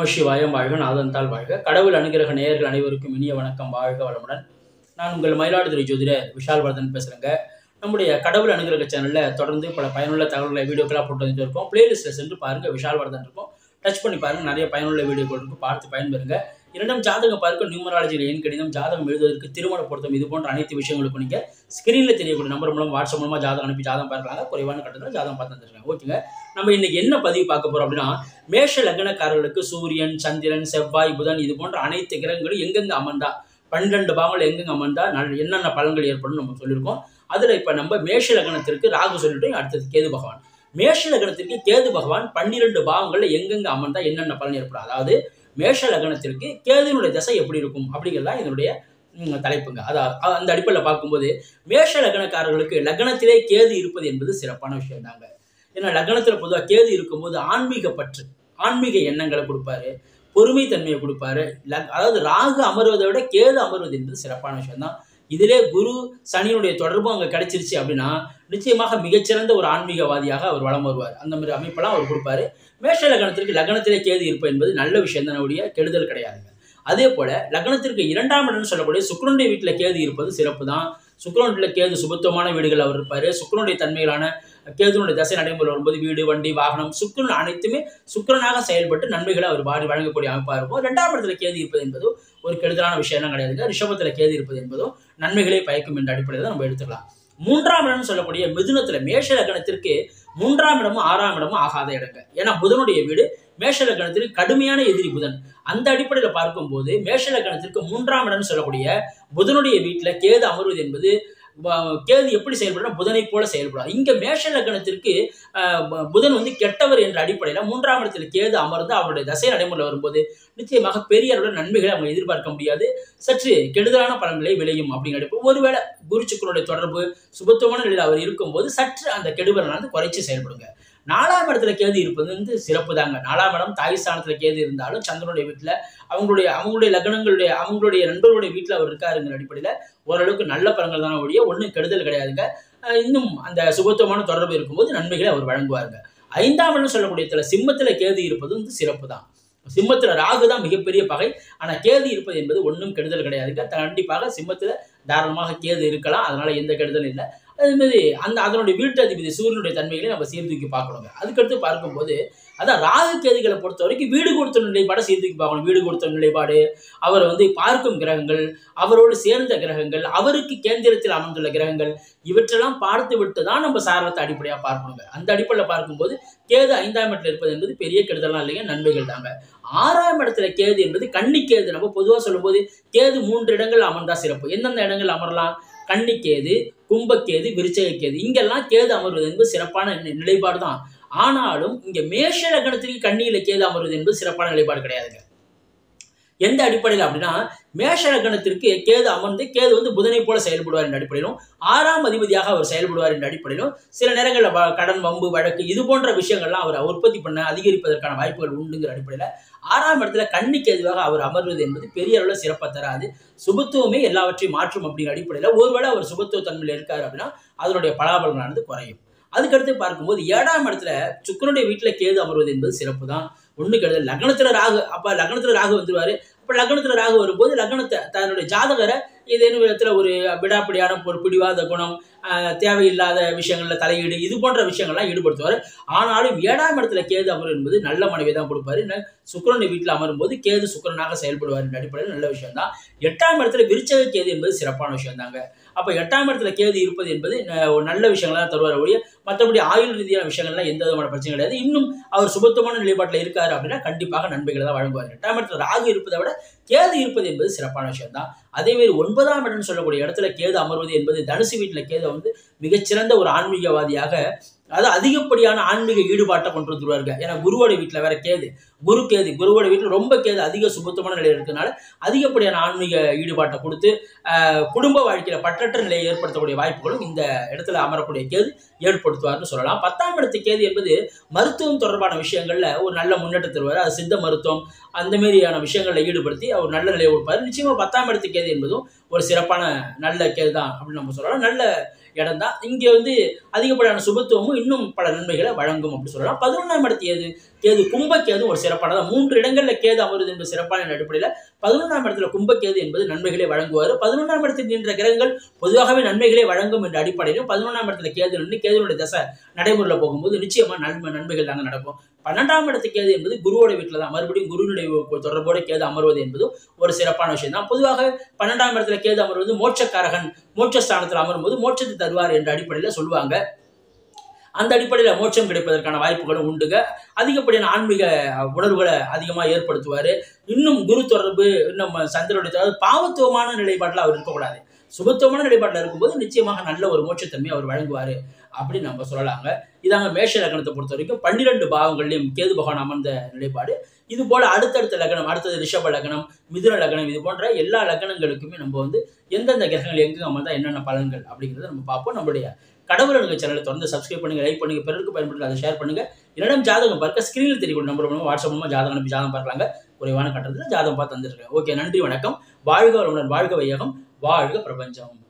நமசிவாயம் வாழ்க நாதந்தால் வாழ்க கடவுள் அனுகிரக நேயர்கள் அனைவருக்கும் இனிய வணக்கம் வாழ்க வளமுடன் நான் உங்கள் மயிலாடுதுறை ஜோதிடர் விஷால் வர்தன் பேசுகிறேங்க நம்முடைய கடவுள் அனுகிரக சேனலில் தொடர்ந்து பல பயனுள்ள தகவல்களை வீடியோக்களாக போட்டு வந்துட்டு இருக்கோம் பிளேலிஸ்ட்டில் சென்று பாருங்கள் விஷால் வர்தன் இருக்கும் டச் பண்ணி பாருங்கள் நிறைய பயனுள்ள வீடியோக்கள் இருக்கும் பார்த்து பயன்பெறுங்க இரண்டும் ஜாதகம் பார்க்க நியூமராலஜியில் எண் கடிதம் ஜாதகம் எழுதுவதற்கு திருமண பொருத்தம் இது போன்ற அனைத்து விஷயங்களுக்கும் நீங்கள் ஸ்க்ரீனில் தெரியக்கூடிய நம்பர் மூலம் வாட்ஸ்அப் மூலமாக ஜாதகம் அனுப்பி ஜாதகம் பார்க்கலாங்க குறைவான கட்டத்தில் ஜாதகம் பார்த்து வந்துருக்காங்க ஓகேங்க நம்ம இன்னைக்கு என்ன பதிவு பார்க்க போறோம் அப்படின்னா மேஷ லக்னக்காரர்களுக்கு சூரியன் சந்திரன் செவ்வாய் புதன் இது போன்ற அனைத்து கிரகங்களும் எங்கெங்க அமர்ந்தா பன்னிரெண்டு பாவங்கள் எங்கெங்க அமர்ந்தா நல்ல என்னென்ன பலன்கள் ஏற்படும் நம்ம சொல்லியிருக்கோம் அதுல இப்ப நம்ம மேஷ லக்னத்திற்கு ராகு சொல்லிட்டு அடுத்தது கேது பகவான் மேஷ லக்னத்திற்கு கேது பகவான் பன்னிரெண்டு பாவங்கள்ல எங்கெங்க அமர்ந்தா என்னென்ன பலன் ஏற்படும் அதாவது மேஷ லக்னத்திற்கு கேதுனுடைய தசை எப்படி இருக்கும் அப்படிங்கிறதான் இதனுடைய ம், தலைப்புங்க அதாவது அந்த அடிப்படையில் பார்க்கும்போது மேஷ லக்னக்காரர்களுக்கு லக்னத்திலே கேது இருப்பது என்பது சிறப்பான விஷயம் தாங்க ஏன்னா லக்னத்தில் பொதுவாக கேது இருக்கும்போது ஆன்மீக பற்று ஆன்மீக எண்ணங்களை கொடுப்பாரு பொறுமைத்தன்மையை கொடுப்பாரு லக்- அதாவது ராகு அமர்வதை விட கேது அமர்வது என்பது சிறப்பான விஷயம்தான் இதிலே குரு சனியுடைய தொடர்பும் அங்கே கிடைச்சிருச்சு அப்படின்னா நிச்சயமாக மிகச்சிறந்த ஒரு ஆன்மீகவாதியாக அவர் வலம் வருவார் அந்த மாதிரி அமைப்பெல்லாம் அவர் கொடுப்பாரு மேஷ லக்னத்திற்கு லக்னத்திலே கேது இருப்பது என்பது நல்ல விஷயம் தானுடைய கெடுதல் கிடையாதுங்க அதே போல லக்னத்திற்கு இரண்டாம் இடம்னு சொல்லக்கூடிய சுக்கிரனுடைய வீட்டில் கேது இருப்பது சிறப்பு தான் சுக்கிரனுடைய கேது சுபத்துவமான வீடுகள் அவர் இருப்பார் சுக்கிரனுடைய தன்மைகளான கேதுனுடைய தசை நடைமுறை வரும்போது வீடு வண்டி வாகனம் சுக்கிரன் அனைத்துமே சுக்கிரனாக செயல்பட்டு நன்மைகளை அவர் வாரி வழங்கக்கூடிய அமைப்பாக இருக்கும் ரெண்டாம் இடத்துல கேது இருப்பது என்பதும் ஒரு கெடுதலான விஷயம்லாம் கிடையாதுங்க ரிஷபத்தில் கேது இருப்பது என்பதும் நன்மைகளை பயக்கும் என்ற அடிப்படையில் தான் நம்ம எடுத்துக்கலாம் மூன்றாம் இடம்னு சொல்லக்கூடிய மிதுனத்துல மேஷ லக்னத்திற்கு மூன்றாம் இடமும் ஆறாம் இடமும் ஆகாத இடங்க ஏன்னா புதனுடைய வீடு மேஷ லக்னத்திற்கு கடுமையான எதிரி புதன் அந்த அடிப்படையில் பார்க்கும்போது மேஷ லக்னத்திற்கு மூன்றாம் இடம்னு சொல்லக்கூடிய புதனுடைய வீட்டில் கேது அமர்வது என்பது வ- கேது எப்படி செயல்படும் புதனை போல செயல்படும் இங்க மேஷ லக்னத்திற்கு ஆஹ், ப- புதன் வந்து கெட்டவர் என்ற அடிப்படையில் மூன்றாம் இடத்தில் கேது அமர்ந்து அவருடைய தசை நடைமுறை வரும்போது நிச்சயமாக பெரிய அளவில் நன்மைகளை அவங்க எதிர்பார்க்க முடியாது சற்று கெடுதலான பலன்களை விளையும் அப்படிங்கிற அடிப்படை ஒருவேளை குரு சுக்கரனுடைய தொடர்பு சுபத்துவமான நிலையில் அவர் இருக்கும்போது சற்று அந்த கெடுபலனானது குறைச்சி செயல்படுங்க நாலாம் இடத்துல கேது இருப்பது வந்து சிறப்பு தாங்க நாலாம் இடம் தாய் ஸ்தானத்துல கேது இருந்தாலும் சந்திரனுடைய வீட்டில் அவங்களுடைய அவங்களுடைய லக்னங்களுடைய அவங்களுடைய நண்பர்களுடைய வீட்டில் அவர் இருக்காருங்கிற அடிப்படையில் ஓரளவுக்கு நல்ல பலன்கள் தானே ஒழிய ஒன்றும் கெடுதல் கிடையாதுங்க அஹ் இன்னும் அந்த சுபத்துவமான தொடர்பு இருக்கும்போது நன்மைகளை அவர் வழங்குவாருங்க ஐந்தாம் இடம் சொல்லக்கூடிய இடத்துல சிம்மத்துல கேது இருப்பது வந்து சிறப்பு தான் சிம்மத்துல ராகு தான் மிகப்பெரிய பகை ஆனா கேது இருப்பது என்பது ஒன்றும் கெடுதல் கிடையாதுங்க கண்டிப்பாக சிம்மத்துல தாராளமாக கேது இருக்கலாம் அதனால எந்த கெடுதலும் இல்லை அதே மாதிரி அந்த அதனுடைய வீட்டு அதிபதி சூரியனுடைய தன்மைகளை நம்ம சீர்தூக்கி பார்க்கணுங்க அதுக்கடுத்து பார்க்கும்போது அதான் ராகு கேதுகளை பொறுத்த வரைக்கும் வீடு கொடுத்த நிலைப்பாடை சீர்தூக்கி பார்க்கணும் வீடு கொடுத்த நிலைப்பாடு அவர் வந்து பார்க்கும் கிரகங்கள் அவரோடு சேர்ந்த கிரகங்கள் அவருக்கு கேந்திரத்தில் அமர்ந்துள்ள கிரகங்கள் இவற்றெல்லாம் பார்த்து விட்டு தான் நம்ம சாரத்தை அடிப்படையாக பார்க்கணுங்க அந்த அடிப்படையில் பார்க்கும்போது கேது ஐந்தாம் இடத்துல இருப்பது என்பது பெரிய கெடுதலாம் இல்லைங்க நன்மைகள் தாங்க ஆறாம் இடத்துல கேது என்பது கன்னி கேது நம்ம பொதுவாக சொல்லும்போது கேது மூன்று இடங்கள் அமர்ந்தா சிறப்பு எந்தெந்த இடங்கள் அமரலாம் கன்னிக்கேது கும்பக்கேது விருச்சகக்கேது இங்கெல்லாம் கேது அமர்வது என்பது சிறப்பான நி- நிலைப்பாடு தான் ஆனாலும் இங்க மேஷ லக்னத்திற்கு கண்ணியில கேது அமர்வது என்பது சிறப்பான நிலைப்பாடு கிடையாதுங்க எந்த அடிப்படையில் அப்படின்னா மேஷ லக்னத்திற்கு கேது அமர்ந்து கேது வந்து புதனை போல செயல்படுவார் என்ற அடிப்படையிலும் ஆறாம் அதிபதியாக அவர் செயல்படுவார் என்ற அடிப்படையிலும் சில நேரங்களில் வ- கடன் வம்பு வழக்கு இது போன்ற விஷயங்கள்லாம் அவர் உற்பத்தி பண்ண அதிகரிப்பதற்கான வாய்ப்புகள் உண்டுங்கிற அடிப்படையில் ஆறாம் இடத்துல கன்னி கேதுவாக அவர் அமர்வது என்பது பெரிய அளவில் சிறப்பாக தராது சுபத்துவமே எல்லாவற்றையும் மாற்றும் அப்படிங்கிற அடிப்படையில் ஒருவேளை அவர் சுபத்துவ தன்மையில் இருக்காரு அப்படின்னா அதனுடைய பலாபலனானது குறையும் அதுக்கடுத்து பார்க்கும்போது ஏழாம் இடத்துல சுக்கரனுடைய வீட்டில் கேது அமர்வது என்பது சிறப்பு தான் ஒண்ணு கெடுதல் லக்னத்துல ராகு அப்ப லக்னத்துல ராகு வந்துருவாரு அப்ப லக்னத்துல ராகு வரும்போது லக்னத்தை தன்னுடைய ஜாதகரை ஏதேனும் விதத்துல ஒரு விடாப்பிடியான ஒரு பிடிவாத குணம் ஆஹ், தேவையில்லாத விஷயங்கள்ல தலையீடு இது போன்ற விஷயங்கள்லாம் ஈடுபடுத்துவார் ஆனாலும் ஏழாம் இடத்துல கேது அமர் என்பது நல்ல மனைவி தான் கொடுப்பாரு என்ன சுக்கிரனுடைய வீட்டில் அமரும்போது கேது சுக்கிரனாக செயல்படுவார் என்ற அடிப்படையில் நல்ல விஷயம் தான் எட்டாம் இடத்துல விருச்சக கேது என்பது சிறப்பான விஷயம் தாங்க அப்ப எட்டாம் இடத்துல கேது இருப்பது என்பது அஹ், ஒரு நல்ல விஷயங்கள் தான் தருவார் ஒழிய மற்றபடி ஆயுள் ரீதியான விஷயங்கள்லாம் எந்த விதமான பிரச்சனை கிடையாது இன்னும் அவர் சுபத்துவமான நிலைப்பாட்டில் இருக்காரு அப்படின்னா கண்டிப்பாக நன்மைகளை தான் வழங்குவார் எட்டாம் இடத்துல ராகு இருப்பதை விட கேது இருப்பது என்பது சிறப்பான விஷயம் தான் அதே மாதிரி ஒன்பதாம் இடம்னு சொல்லக்கூடிய இடத்துல கேது அமர்வது என்பது தனுசு வீட்டில் கேது வந்து மிகச்சிறந்த ஒரு ஆன்மீகவாதியாக அதாவது அதிகப்படியான ஆன்மீக ஈடுபாட்டை கொண்டு வந்துருவாருங்க ஏன்னா குருவோட வீட்டில் வேற கேது குரு கேது குருவோட வீட்டில் ரொம்ப கேது அதிக சுபத்துவமான நிலையில் இருக்கிறதுனால அதிகப்படியான ஆன்மீக ஈடுபாட்டை கொடுத்து ஆஹ், குடும்ப வாழ்க்கையில பற்றற்ற நிலையை ஏற்படுத்தக்கூடிய வாய்ப்புகளும் இந்த இடத்துல அமரக்கூடிய கேது ஏற்படுத்துவார்னு சொல்லலாம் பத்தாம் இடத்து கேது என்பது மருத்துவம் தொடர்பான விஷயங்கள்ல ஒரு நல்ல முன்னேற்றம் தருவார் அது சித்த மருத்துவம் அந்த மாதிரியான விஷயங்களை ஈடுபடுத்தி அவர் நல்ல நிலையை கொடுப்பார் நிச்சயமா பத்தாம் இடத்து கேது என்பதும் ஒரு சிறப்பான நல்ல கேது தான் அப்படின்னு நம்ம சொல்லலாம் நல்ல இடம் தான் இங்கே வந்து அதிகப்படியான சுபத்துவமும் இன்னும் பல நன்மைகளை வழங்கும் அப்படி சொல்லலாம் பதினொன்றாம் இடத்து ஏது கேது கும்பக்கேது ஒரு சிறப்பானதான் மூன்று இடங்களில் கேது அமருது என்பது சிறப்பான அடிப்படையில் பதினொன்றாம் இடத்துல கும்பக்கேது என்பது நன்மைகளை வழங்குவார் பதினொன்றாம் இடத்தில் நின்ற கிரகங்கள் பொதுவாகவே நன்மைகளை வழங்கும் என்ற அடிப்படையிலும் பதினொன்றாம் இடத்துல கேது நின்று கேதுனுடைய தசை நடைமுறையில் போகும்போது நிச்சயமா நன்மை நன்மைகள் தாங்க நடக்கும் பன்னெண்டாம் இடத்து கேது என்பது குருவோட வீட்டில் தான் மறுபடியும் குருனுடைய தொடர்போட கேது அமர்வது என்பது ஒரு சிறப்பான விஷயம் தான் பொதுவாக பன்னெண்டாம் இடத்துல கேது அமர்வது மோட்சக்காரகன் மோட்சஸ்தானத்தில் அமரும்போது மோட்சத்தை தருவார் என்ற அடிப்படையில் சொல்லுவாங்க அந்த அடிப்படையில் மோட்சம் கிடைப்பதற்கான வாய்ப்புகளும் உண்டுங்க அதிகப்படியான ஆன்மீக உணர்வுகளை அதிகமாக ஏற்படுத்துவார் இன்னும் குரு தொடர்பு இன்னும் சந்திரனுடைய தொடர்பு பாவத்துவமான நிலைப்பாட்டில் அவர் இருக்கக்கூடாது சுபத்துவமான நிலைப்பாட்டில் இருக்கும்போது நிச்சயமாக நல்ல ஒரு மோட்சத்தன்மை அவர் வழங்குவார் அப்படின்னு நம்ம சொல்லலாங்க இதாங்க மேஷ லக்னத்தை பொறுத்த வரைக்கும் பன்னிரெண்டு பாவங்கள்லையும் கேது பகவான் அமர்ந்த நிலைப்பாடு இது போல அடுத்தடுத்த லக்னம் அடுத்தது ரிஷப லக்னம் மிதுன லக்னம் இது போன்ற எல்லா லக்னங்களுக்குமே நம்ம வந்து எந்தெந்த கிரகங்கள் எங்கே அமர்ந்தா என்னென்ன பலன்கள் அப்படிங்கிறத நம்ம பார்ப்போம் நம்மளுடைய கடவுள் எனக்கு சேனலை தொடர்ந்து சப்ஸ்கிரைப் பண்ணுங்க லைக் பண்ணுங்க பிறருக்கு பயன்படுத்தி அதை ஷேர் பண்ணுங்க என்னிடம் ஜாதகம் பார்க்க ஸ்கிரீனில் தெரியக்கூடிய நம்பர் மூலமாக வாட்ஸ்அப் மூலமாக ஜாதகம் அனுப்பி ஜாதகம் பார்க்கலாங்க குறைவான கட்டணத்தில் ஜாதகம் பார்த்து தந்துருக்கேன் ஓகே நன்றி வணக்கம் வாழ்க வளமுடன் வாழ்க வையகம் வாழ்க பிரபஞ்சம்